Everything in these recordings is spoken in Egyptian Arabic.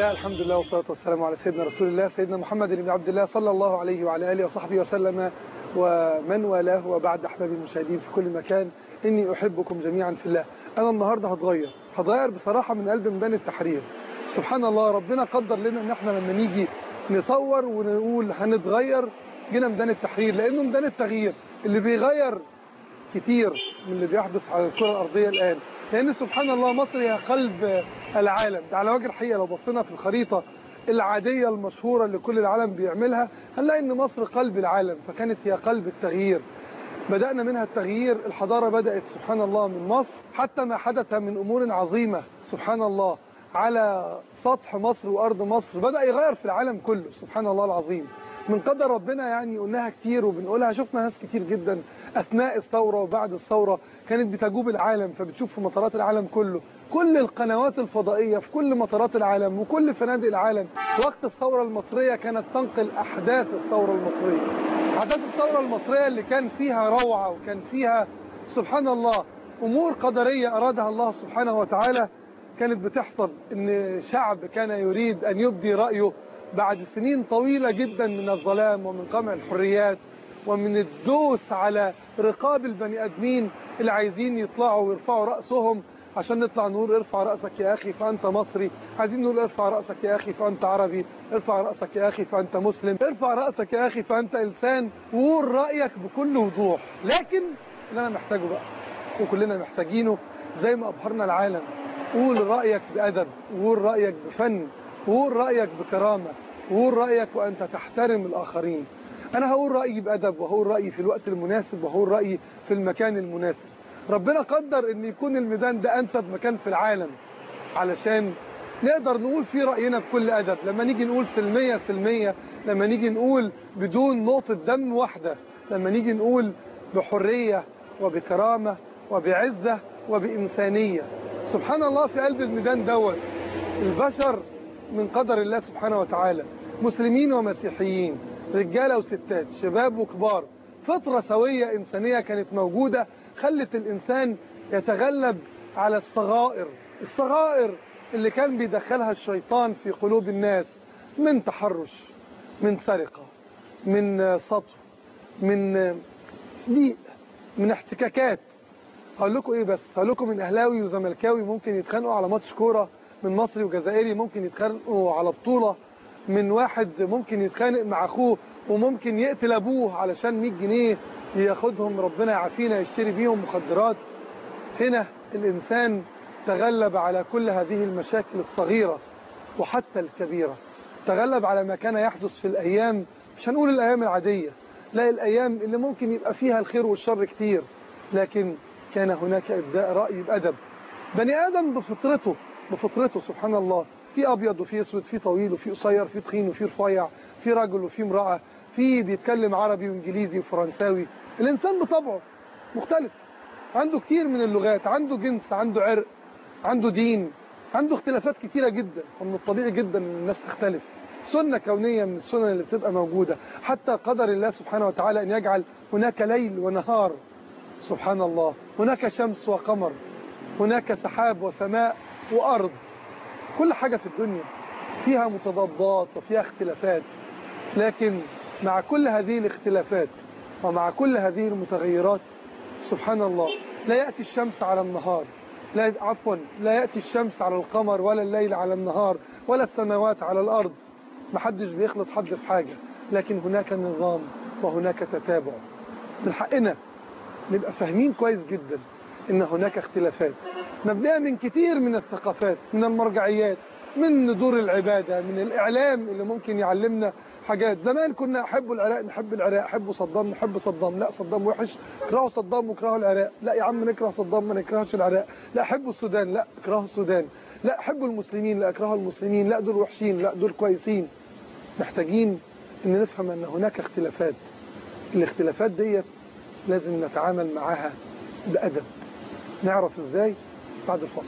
الله الحمد لله والصلاة والسلام على سيدنا رسول الله سيدنا محمد بن عبد الله صلى الله عليه وعلى آله وصحبه وسلم ومن والاه وبعد أحبابي المشاهدين في كل مكان إني أحبكم جميعا في الله أنا النهاردة هتغير هتغير بصراحة من قلب ميدان التحرير سبحان الله ربنا قدر لنا إن احنا لما نيجي نصور ونقول هنتغير جينا ميدان التحرير لأنه ميدان التغيير اللي بيغير كتير من اللي بيحدث على الكرة الأرضية الآن لأن سبحان الله مصر هي قلب العالم ده على وجه الحقيقة لو بصينا في الخريطة العادية المشهورة اللي كل العالم بيعملها هنلاقي ان مصر قلب العالم فكانت هي قلب التغيير بدأنا منها التغيير الحضارة بدأت سبحان الله من مصر حتى ما حدث من أمور عظيمة سبحان الله على سطح مصر وأرض مصر بدأ يغير في العالم كله سبحان الله العظيم من قدر ربنا يعني قلناها كتير وبنقولها شفنا ناس كتير جدا أثناء الثورة وبعد الثورة كانت بتجوب العالم فبتشوف في مطارات العالم كله كل القنوات الفضائية في كل مطارات العالم وكل فنادق العالم وقت الثورة المصرية كانت تنقل أحداث الثورة المصرية أحداث الثورة المصرية اللي كان فيها روعة وكان فيها سبحان الله أمور قدرية أرادها الله سبحانه وتعالى كانت بتحصل ان شعب كان يريد ان يبدي رأيه بعد سنين طويلة جدا من الظلام ومن قمع الحريات ومن الدوس على رقاب البني ادمين اللي عايزين يطلعوا ويرفعوا رأسهم عشان نطلع نقول ارفع رأسك يا أخي فأنت مصري عايزين نقول ارفع رأسك يا أخي فأنت عربي ارفع رأسك يا أخي فأنت مسلم ارفع رأسك يا أخي فأنت إنسان وقول رأيك بكل وضوح لكن اللي أنا محتاجه بقى وكلنا محتاجينه زي ما أبهرنا العالم قول رأيك بأدب وقول رأيك بفن وقول رأيك بكرامة وقول رأيك وأنت تحترم الآخرين أنا هقول رأيي بأدب وهقول رأيي في الوقت المناسب وهقول رأيي في المكان المناسب ربنا قدر ان يكون الميدان ده انسب مكان في العالم علشان نقدر نقول فيه رأينا بكل أدب لما نيجي نقول سلمية سلمية لما نيجي نقول بدون نقطة دم واحدة لما نيجي نقول بحرية وبكرامة وبعزة وبإنسانية سبحان الله في قلب الميدان دوت البشر من قدر الله سبحانه وتعالى مسلمين ومسيحيين رجالة وستات شباب وكبار فطرة سوية إنسانية كانت موجودة خلت الإنسان يتغلب على الصغائر الصغائر اللي كان بيدخلها الشيطان في قلوب الناس من تحرش من سرقة من سطو من ضيق من احتكاكات هقول لكم ايه بس هقول لكم من اهلاوي وزملكاوي ممكن يتخانقوا على ماتش كوره من مصري وجزائري ممكن يتخانقوا على بطوله من واحد ممكن يتخانق مع اخوه وممكن يقتل ابوه علشان 100 جنيه ياخدهم ربنا يعافينا يشتري بيهم مخدرات هنا الانسان تغلب على كل هذه المشاكل الصغيرة وحتى الكبيرة تغلب على ما كان يحدث في الأيام مش هنقول الأيام العادية لا الأيام اللي ممكن يبقى فيها الخير والشر كتير لكن كان هناك إبداء رأي بأدب بني آدم بفطرته بفطرته سبحان الله في أبيض وفي أسود في طويل وفي قصير في تخين وفي رفيع في رجل وفي امرأة في بيتكلم عربي وانجليزي وفرنساوي الإنسان بطبعه مختلف عنده كتير من اللغات عنده جنس عنده عرق عنده دين عنده اختلافات كتيرة جدا ومن الطبيعي جدا ان الناس تختلف سنة كونية من السنن اللي بتبقى موجودة حتى قدر الله سبحانه وتعالى ان يجعل هناك ليل ونهار سبحان الله هناك شمس وقمر هناك سحاب وسماء وأرض كل حاجة في الدنيا فيها متضادات وفيها اختلافات لكن مع كل هذه الاختلافات ومع كل هذه المتغيرات سبحان الله لا يأتي الشمس على النهار لا عفوا لا يأتي الشمس على القمر ولا الليل على النهار ولا السماوات على الأرض محدش بيخلط حد في حاجة لكن هناك نظام وهناك تتابع من حقنا نبقى فاهمين كويس جدا ان هناك اختلافات مبدئيا من كتير من الثقافات من المرجعيات من دور العبادة من الإعلام اللي ممكن يعلمنا حاجات زمان كنا أحب العراق نحب العراق أحب صدام نحب صدام لا صدام وحش اكرهوا صدام واكرهوا العراق لا يا عم نكره صدام ما نكرهش العراق لا أحب السودان لا اكرهوا السودان لا أحب المسلمين لا اكرهوا المسلمين لا دول وحشين لا دول كويسين محتاجين ان نفهم ان هناك اختلافات الاختلافات ديت لازم نتعامل معاها بأدب نعرف ازاي بعد الفصل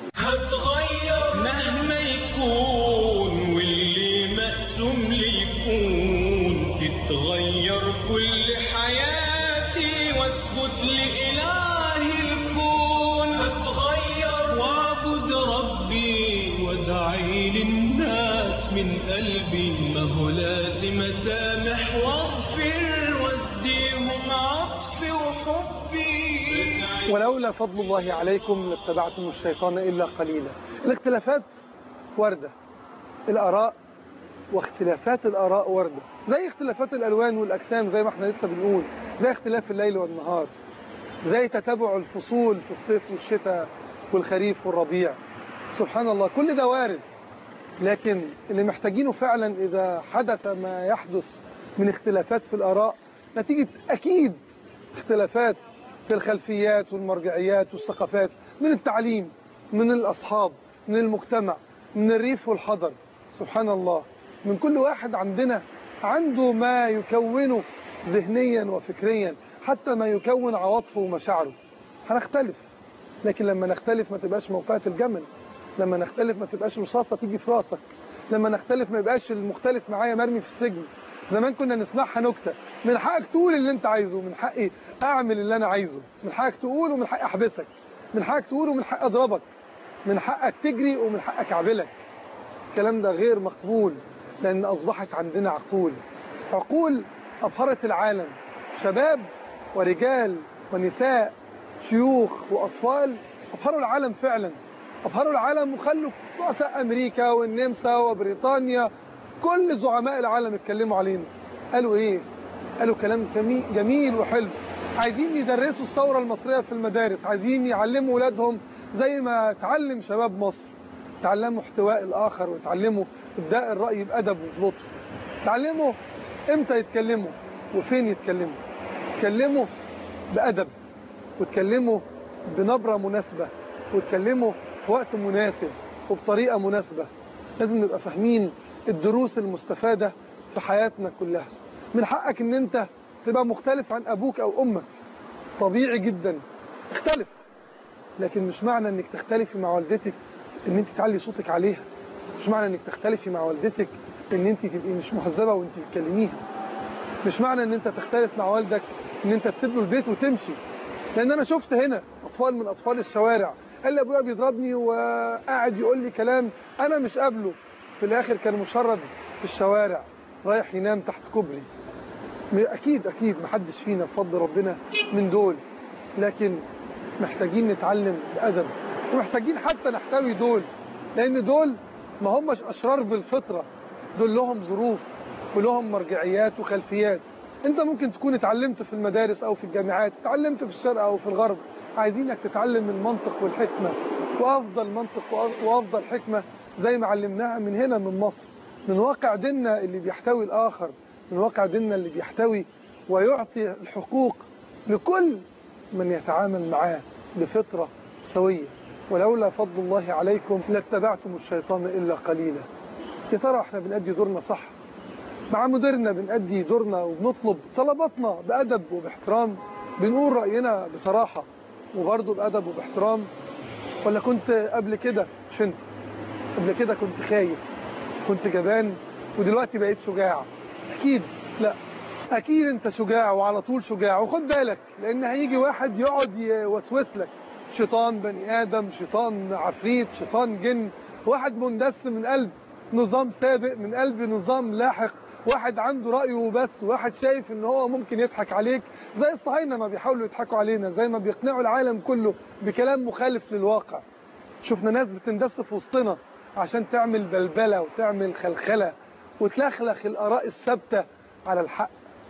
هتغير مهما يكون واللي مقسوم لي يكون تتغير كل حياتي واسجد لإله الكون هتغير واعبد ربي وادعي للناس من قلبي ما هو لازم اسامح واغفر واديهم عطفي وحبي ولولا فضل الله عليكم لاتبعتم الشيطان إلا قليلا الاختلافات وردة الآراء واختلافات الآراء وردة زي اختلافات الألوان والأجسام زي ما احنا لسه بنقول زي اختلاف الليل والنهار زي تتابع الفصول في الصيف والشتاء والخريف والربيع سبحان الله كل ده وارد لكن اللي محتاجينه فعلا إذا حدث ما يحدث من اختلافات في الآراء نتيجة أكيد اختلافات في الخلفيات والمرجعيات والثقافات من التعليم من الأصحاب من المجتمع من الريف والحضر سبحان الله من كل واحد عندنا عنده ما يكونه ذهنيا وفكريا حتى ما يكون عواطفه ومشاعره هنختلف لكن لما نختلف ما تبقاش موقعة الجمل لما نختلف ما تبقاش رصاصة تيجي في راسك لما نختلف ما يبقاش المختلف معايا مرمي في السجن زمان كنا نسمعها نكتة من حقك تقول اللي انت عايزه من حقي اعمل اللي انا عايزه من حقك تقول ومن حقي احبسك من حقك تقول ومن حقي اضربك من حقك تجري ومن حقك اعبلك الكلام ده غير مقبول لان اصبحت عندنا عقول عقول ابهرت العالم شباب ورجال ونساء شيوخ واطفال ابهروا العالم فعلا ابهروا العالم وخلوا رؤساء امريكا والنمسا وبريطانيا كل زعماء العالم اتكلموا علينا قالوا ايه قالوا كلام جميل, جميل وحلو عايزين يدرسوا الثورة المصرية في المدارس عايزين يعلموا أولادهم زي ما تعلم شباب مصر تعلموا احتواء الآخر وتعلموا إبداء الرأي بأدب وبلطف تعلموا إمتى يتكلموا وفين يتكلموا يتكلموا بأدب وتكلموا بنبرة مناسبة وتكلموا في وقت مناسب وبطريقة مناسبة لازم نبقى فاهمين الدروس المستفادة في حياتنا كلها من حقك ان انت تبقى مختلف عن ابوك او امك طبيعي جدا اختلف لكن مش معنى انك تختلفي مع والدتك ان انت تعلي صوتك عليها مش معنى انك تختلفي مع والدتك ان انت تبقي مش مهذبه وانت بتكلميها مش معنى ان انت تختلف مع والدك ان انت تسيب له البيت وتمشي لان انا شفت هنا اطفال من اطفال الشوارع قال لي ابويا بيضربني وقاعد يقول لي كلام انا مش قابله في الاخر كان مشرد في الشوارع رايح ينام تحت كوبري اكيد اكيد محدش فينا بفضل ربنا من دول لكن محتاجين نتعلم بأدب ومحتاجين حتى نحتوي دول لان دول ما همش اشرار بالفطرة دول لهم ظروف ولهم مرجعيات وخلفيات انت ممكن تكون اتعلمت في المدارس او في الجامعات اتعلمت في الشرق او في الغرب عايزينك تتعلم المنطق والحكمة وافضل منطق وافضل حكمة زي ما علمناها من هنا من مصر من واقع ديننا اللي بيحتوي الاخر من واقع ديننا اللي بيحتوي ويعطي الحقوق لكل من يتعامل معاه بفطرة سوية ولولا فضل الله عليكم لاتبعتم الشيطان إلا قليلا يا ترى احنا بنأدي دورنا صح مع مديرنا بنأدي دورنا وبنطلب طلباتنا بأدب وباحترام بنقول رأينا بصراحة وبرضه بأدب وباحترام ولا كنت قبل كده شنت قبل كده كنت خايف كنت جبان ودلوقتي بقيت شجاع أكيد لا أكيد أنت شجاع وعلى طول شجاع وخد بالك لأن هيجي واحد يقعد يوسوس لك شيطان بني آدم شيطان عفريت شيطان جن واحد مندس من قلب نظام سابق من قلب نظام لاحق واحد عنده رأيه وبس واحد شايف ان هو ممكن يضحك عليك زي الصهاينة ما بيحاولوا يضحكوا علينا زي ما بيقنعوا العالم كله بكلام مخالف للواقع شفنا ناس بتندس في وسطنا عشان تعمل بلبلة وتعمل خلخلة وتلخلخ الآراء الثابتة على الحق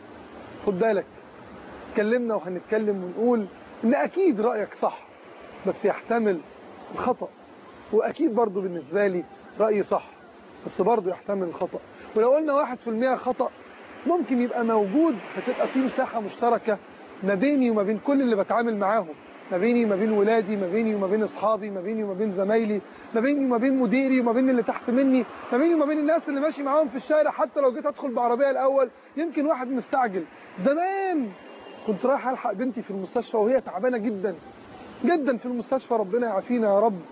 خد بالك اتكلمنا وهنتكلم ونقول ان اكيد رأيك صح بس يحتمل الخطأ واكيد برضو بالنسبة لي رأيي صح بس برضو يحتمل الخطأ ولو قلنا واحد في المية خطأ ممكن يبقى موجود فتبقى في مساحة مشتركة ما بيني وما بين كل اللي بتعامل معاهم ما بيني وما بين ولادي ما بيني وما بين اصحابي ما بيني وما بين زمايلي ما بيني وما بين مديري وما بين اللي تحت مني ما بيني وما بين الناس اللي ماشي معاهم في الشارع حتى لو جيت ادخل بعربيه الاول يمكن واحد مستعجل زمان كنت رايح الحق بنتي في المستشفى وهي تعبانه جدا جدا في المستشفى ربنا يعافينا يا رب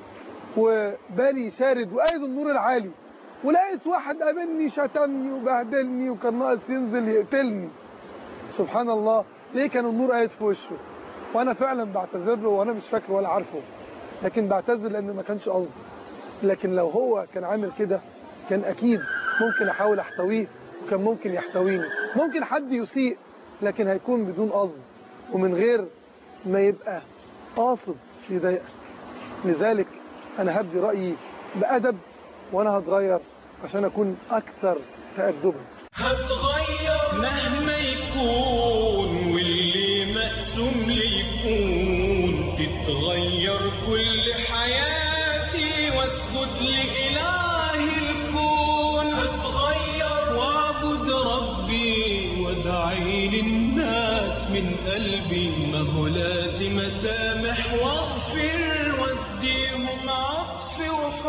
وبالي شارد وقايد النور العالي ولقيت واحد قابلني شتمني وبهدلني وكان ناقص ينزل يقتلني سبحان الله ليه كان النور قايد في وشه وانا فعلا بعتذر له وانا مش فاكره ولا عارفه لكن بعتذر لان ما كانش قصدي لكن لو هو كان عامل كده كان اكيد ممكن احاول احتويه وكان ممكن يحتويني ممكن حد يسيء لكن هيكون بدون قصد ومن غير ما يبقى قاصد يضايقك لذلك انا هبدي رايي بادب وانا هتغير عشان اكون اكثر تادبا هتغير مهما يكون واللي مقسوم لي يكون تتغير كل حياتي واسجد لإله الكون هتغير واعبد ربي وادعي للناس من قلبي ما هو لازم اسامح واغفر واديهم عطفي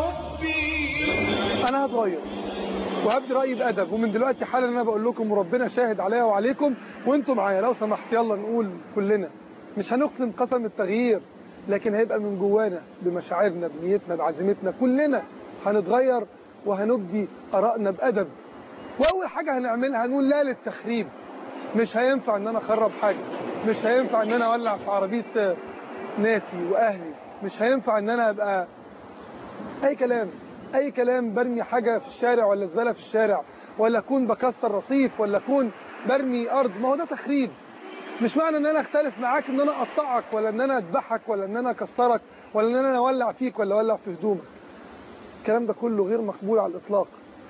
وحبي انا هتغير وهبدي رايي بادب ومن دلوقتي حالا انا بقول لكم وربنا شاهد عليا وعليكم وانتم معايا لو سمحت يلا نقول كلنا مش هنقسم قسم التغيير لكن هيبقى من جوانا بمشاعرنا بنيتنا بعزيمتنا كلنا هنتغير وهنبدي ارائنا بادب واول حاجه هنعملها هنقول لا للتخريب مش هينفع ان انا اخرب حاجه مش هينفع ان انا اولع في عربيه ناسي واهلي مش هينفع ان انا ابقى اي كلام اي كلام برمي حاجة في الشارع ولا زبالة في الشارع ولا اكون بكسر رصيف ولا اكون برمي ارض ما هو ده تخريب مش معنى ان انا اختلف معاك ان انا اقطعك ولا ان انا اذبحك ولا ان انا اكسرك ولا ان انا اولع فيك ولا اولع في هدومك الكلام ده كله غير مقبول على الاطلاق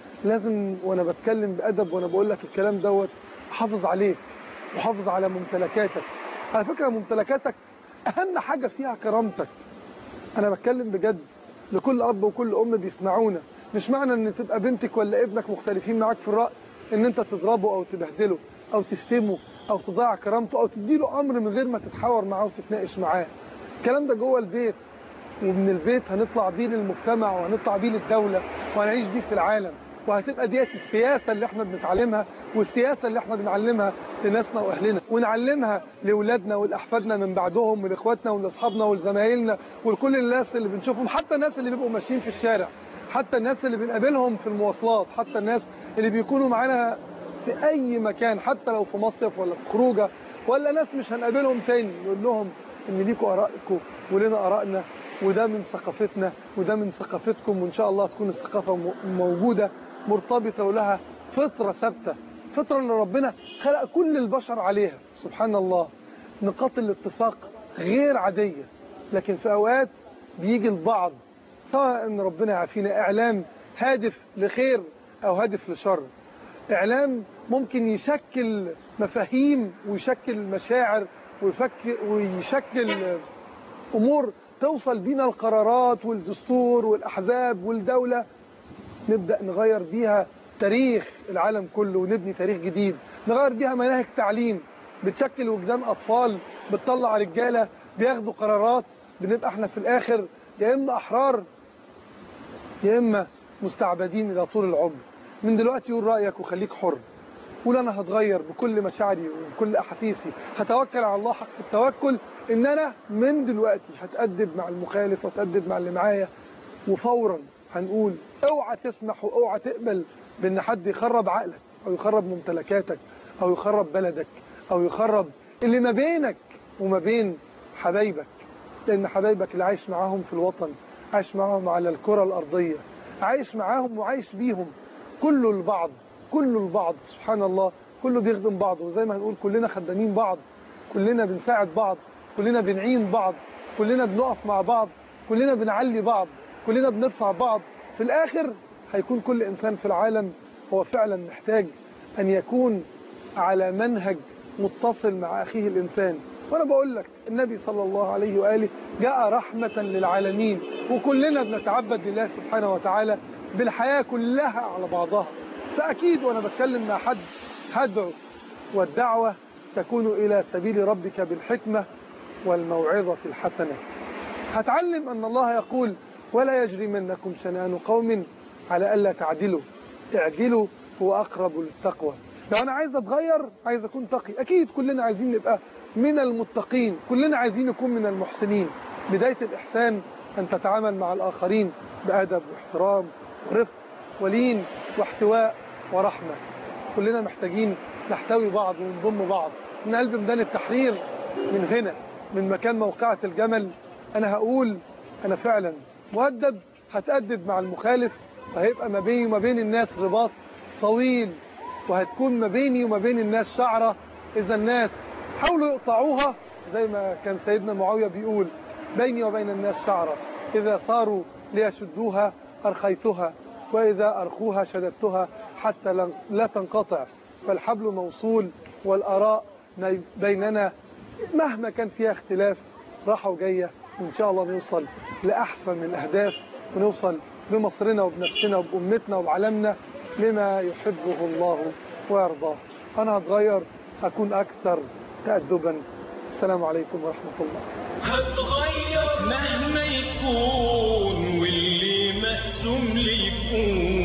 لازم وانا بتكلم بادب وانا بقول لك الكلام دوت حافظ عليه وحافظ على ممتلكاتك على فكرة ممتلكاتك اهم حاجة فيها كرامتك انا بتكلم بجد لكل اب وكل ام بيسمعونا مش معنى ان تبقى بنتك ولا ابنك مختلفين معاك في الراي ان انت تضربه او تبهدله او تشتمه او تضيع كرامته او تديله امر من غير ما تتحاور معاه وتتناقش معاه الكلام ده جوه البيت ومن البيت هنطلع بيه للمجتمع وهنطلع بيه للدوله وهنعيش بيه في العالم وهتبقى ديت السياسه اللي احنا بنتعلمها والسياسه اللي احنا بنعلمها لناسنا واهلنا ونعلمها لاولادنا ولاحفادنا من بعدهم ولاخواتنا ولاصحابنا ولزمايلنا ولكل الناس اللي بنشوفهم حتى الناس اللي بيبقوا ماشيين في الشارع حتى الناس اللي بنقابلهم في المواصلات حتى الناس اللي بيكونوا معانا في اي مكان حتى لو في مصيف ولا في خروجه ولا ناس مش هنقابلهم تاني نقول لهم ان ليكوا ارائكم ولنا ارائنا وده من ثقافتنا وده من ثقافتكم وان شاء الله تكون الثقافه موجوده مرتبطه ولها فطره ثابته فطره اللي ربنا خلق كل البشر عليها سبحان الله نقاط الاتفاق غير عاديه لكن في اوقات بيجي البعض سواء ان ربنا يعافينا اعلام هادف لخير او هادف لشر اعلام ممكن يشكل مفاهيم ويشكل مشاعر ويفكر ويشكل امور توصل بينا القرارات والدستور والاحزاب والدوله نبدا نغير بيها تاريخ العالم كله ونبني تاريخ جديد نغير بيها مناهج تعليم بتشكل وجدان اطفال بتطلع رجاله بياخدوا قرارات بنبقى احنا في الاخر يا اما احرار يا اما مستعبدين الى طول العمر من دلوقتي قول رايك وخليك حر قول انا هتغير بكل مشاعري وبكل احاسيسي هتوكل على الله حق التوكل ان انا من دلوقتي هتأدب مع المخالف واتأدب مع اللي معايا وفورا هنقول اوعى تسمح واوعى تقبل بان حد يخرب عقلك او يخرب ممتلكاتك او يخرب بلدك او يخرب اللي ما بينك وما بين حبايبك لان حبايبك اللي عايش معاهم في الوطن عايش معاهم على الكرة الارضية عايش معاهم وعايش بيهم كله البعض كله البعض سبحان الله كله بيخدم بعض وزي ما هنقول كلنا خدامين بعض كلنا بنساعد بعض كلنا بنعين بعض كلنا بنقف مع بعض كلنا بنعلي بعض كلنا بنرفع بعض في الآخر هيكون كل إنسان في العالم هو فعلا محتاج أن يكون على منهج متصل مع أخيه الإنسان وأنا بقول لك النبي صلى الله عليه وآله جاء رحمة للعالمين وكلنا بنتعبد لله سبحانه وتعالى بالحياة كلها على بعضها فأكيد وأنا بتكلم مع حد هدعو والدعوة تكون إلى سبيل ربك بالحكمة والموعظة الحسنة هتعلم أن الله يقول ولا يجرمنكم شنآن قوم على ألا تعدلوا اعدلوا هو أقرب للتقوى لو أنا عايز أتغير عايز أكون تقي أكيد كلنا عايزين نبقى من المتقين كلنا عايزين نكون من المحسنين بداية الإحسان أن تتعامل مع الآخرين بأدب واحترام ورفق ولين واحتواء ورحمة كلنا محتاجين نحتوي بعض ونضم بعض من قلب ميدان التحرير من هنا من مكان موقعة الجمل أنا هقول أنا فعلا مؤدب هتأدب مع المخالف وهيبقى ما بيني وما بين الناس رباط طويل وهتكون ما بيني وما بين الناس شعرة إذا الناس حاولوا يقطعوها زي ما كان سيدنا معاوية بيقول بيني وبين الناس شعرة إذا صاروا ليشدوها أرخيتها وإذا أرخوها شددتها حتى لن- لا تنقطع فالحبل موصول والآراء بيننا مهما كان فيها اختلاف راحة وجاية وإن شاء الله نوصل لأحسن من الأهداف ونوصل بمصرنا وبنفسنا وبأمتنا وبعالمنا لما يحبه الله ويرضاه أنا هتغير هكون أكثر تأدبا السلام عليكم ورحمة الله هتغير مهما يكون واللي مقسوم لي يكون